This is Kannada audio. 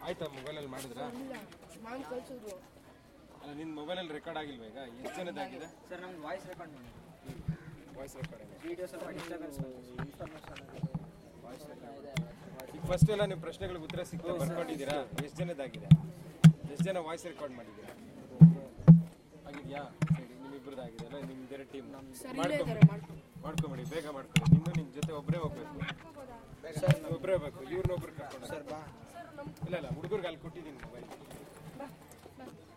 ಆಯ್ತಾ ಮೊಬೈಲಲ್ಲಿ ಮಾಡಿದ್ರಾ ಇಲ್ಲ ನಾನು ಕಳ್ಸಿದ್ರು ಅಲ್ಲ ನಿನ್ನ ಮೊಬೈಲಲ್ಲಿ ರೆಕಾರ್ಡ್ ಆಗಿಲ್ವಾ ಈಗ ಎಷ್ಟು ಜನದಾಗಿದೆ ಸರ್ ನಮ್ದು ವಾಯ್ಸ್ ರೆಕಾರ್ಡ್ ಮಾಡಿ ವಾಯ್ಸ್ ರೆಕಾರ್ಡ್ ಇದೆ ವಿಡಿಯೋ ಸ್ವಲ್ಪ ಡಿಸ್ಟರ್ಬೆನ್ಸ್ ಇನ್ಫಾರ್ಮೇಶನ್ ಈಗ ಫಸ್ಟ್ ಎಲ್ಲ ನೀವು ಪ್ರಶ್ನೆಗಳಿಗೆ ಉತ್ತರ ಸಿಗ್ತಾ ಬರ್ಕೊಂಡಿದ್ದೀರಾ ಎಷ್ಟು ಜನದಾಗಿದೆ ಎಷ್ಟು ಜನ ವಾಯ್ಸ್ ರೆಕಾರ್ಡ್ ಮಾಡಿದ್ದೀರಾ ಆಗಿದೆಯಾ ಸರಿ ನಿಮ್ಮಿಬ್ಬರದಾಗಿದೆ ಅಲ್ಲ ನಿಮ್ದೆರಡು ಟೀಮ್ ಸರಿ ಇಲ್ಲೇ ಇದ್ದಾರೆ ಮಾಡ್ಕೊಂಡು ಮಾಡ್ಕೊಬೇಡಿ ಬೇಗ ಮಾಡ್ಕೊಳ್ಳಿ ನಿಂದು ನಿನ್ನ ಜೊತೆ ಒಬ್ಬರೇ ಹೋಗ್ಬೇಕು ಒಬ್ಬರೇ ಹೋಗ್ಬೇಕು ಇವ್ರನ್ನೊಬ್ರು ಕರ್ಕೊಂಡು ಸರ್ ಬಾ ಇಲ್ಲ ಇಲ್ಲ ಹುಡುಗರಿಗೆ ಅಲ್ಲಿ ಕೊಟ್ಟಿದ್ದೀನಿ ಮೊಬೈಲ್ ಬಾ ಬಾ